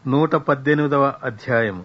నూట పద్దెనిమిదవ అధ్యాయము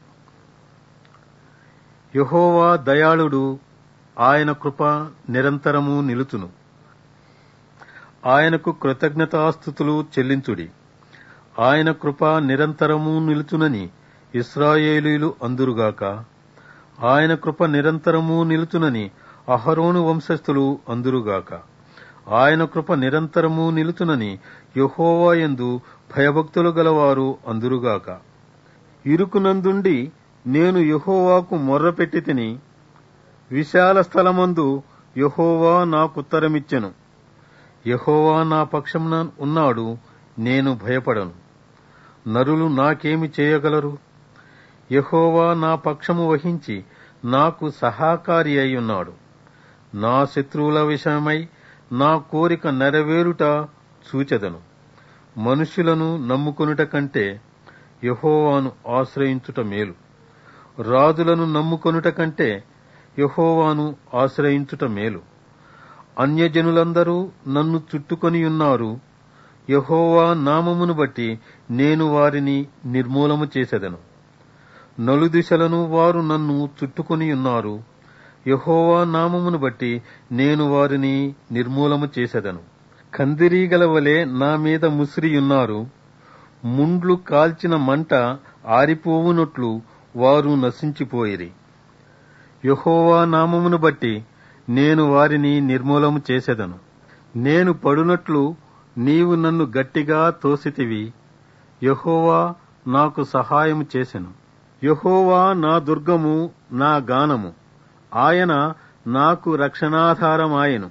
యహోవా దయాళుడు ఆయన కృప నిరంతరము నిలుచును ఆయనకు కృతజ్ఞతాస్థుతులు చెల్లించుడి ఆయన కృప నిరంతరము నిలుచునని ఇస్రాయేలీలు అందురుగాక ఆయన కృప నిరంతరము నిలుచునని అహరోను వంశస్థులు అందురుగాక ఆయన కృప నిరంతరము నిలుచునని యహోవా యందు భయభక్తులు గలవారు అందురుగాక ఇరుకునందుండి నేను యహోవాకు మొర్రపెట్టి తిని విశాల స్థలమందు యహోవా నాకుత్తరమిచ్చెను యహోవా నా పక్షమున ఉన్నాడు నేను భయపడను నరులు నాకేమి చేయగలరు యహోవా నా పక్షము వహించి నాకు సహాకారి అయి ఉన్నాడు నా శత్రువుల విషయమై నా కోరిక నెరవేరుట చూచెదను మనుష్యులను నమ్ముకొనుట కంటే యహోవాను ఆశ్రయించుట మేలు రాజులను నమ్ముకొనుట కంటే యహోవాను ఆశ్రయించుట మేలు అన్యజనులందరూ నన్ను చుట్టుకొని ఉన్నారు యహోవా నామమును బట్టి నేను వారిని నిర్మూలము చేసెదను నలుదిశలను వారు నన్ను చుట్టుకొని ఉన్నారు యహోవా నామమును బట్టి నేను వారిని నిర్మూలము చేసెదను కందిరీగల వలె నా మీద ముసిరియున్నారు ముండ్లు కాల్చిన మంట ఆరిపోవునట్లు వారు నశించిపోయిరి యహోవా నామమును బట్టి నేను వారిని నిర్మూలము చేసెదను నేను పడునట్లు నీవు నన్ను గట్టిగా తోసితివి యహోవా నాకు సహాయము చేసెను యహోవా నా దుర్గము నా గానము ఆయన నాకు రక్షణాధారమాయెను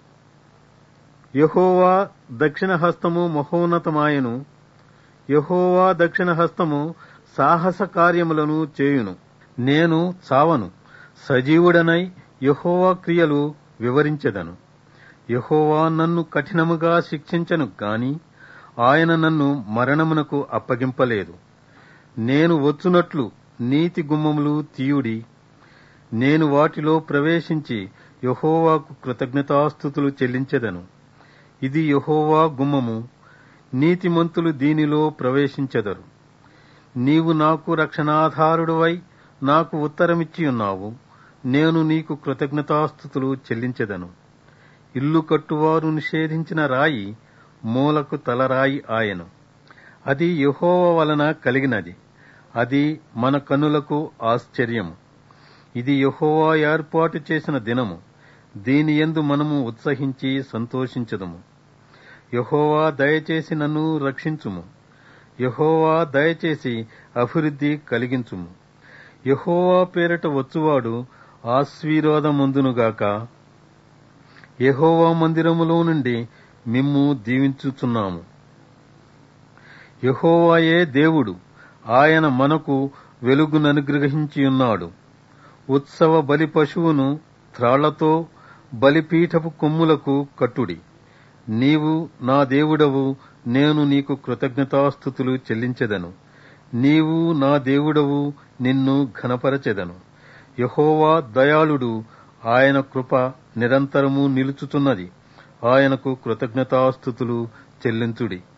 యహోవా దక్షిణ హస్తము మహోన్నతమాయెను యహోవా దక్షిణ హస్తము సాహస కార్యములను చేయును నేను చావను సజీవుడనై యహోవా క్రియలు వివరించెదను యహోవా నన్ను కఠినముగా శిక్షించను గాని ఆయన నన్ను మరణమునకు అప్పగింపలేదు నేను వచ్చునట్లు నీతి గుమ్మములు తీయుడి నేను వాటిలో ప్రవేశించి యహోవాకు కృతజ్ఞతాస్థుతులు చెల్లించెదను ఇది యహోవా గుమ్మము నీతిమంతులు దీనిలో ప్రవేశించెదరు నీవు నాకు రక్షణాధారుడువై నాకు ఉత్తరమిచ్చి ఉన్నావు నేను నీకు కృతజ్ఞతాస్థుతులు చెల్లించెదను ఇల్లు కట్టువారు నిషేధించిన రాయి మూలకు తలరాయి ఆయను అది యహోవ వలన కలిగినది అది మన కనులకు ఆశ్చర్యము ఇది యహోవా ఏర్పాటు చేసిన దినము దీని యందు మనము ఉత్సహించి సంతోషించదము యహోవా దయచేసి నన్ను రక్షించుము యహోవా దయచేసి అభివృద్ధి కలిగించుము యహోవా పేరట వచ్చువాడు ఆశీర్వాదమందునుగాక యహోవా మందిరములో నుండి మిమ్ము దీవించుచున్నాము యహోవాయే దేవుడు ఆయన మనకు వెలుగుననుగ్రహించియున్నాడు ఉత్సవ బలి పశువును త్రాళ్లతో బలిపీఠపు కొమ్ములకు కట్టుడి నీవు నా దేవుడవు నేను నీకు కృతజ్ఞతాస్థుతులు చెల్లించెదను నీవు నా దేవుడవు నిన్ను ఘనపరచెదను యహోవా దయాళుడు ఆయన కృప నిరంతరము నిలుచుతున్నది ఆయనకు కృతజ్ఞతాస్థుతులు చెల్లించుడి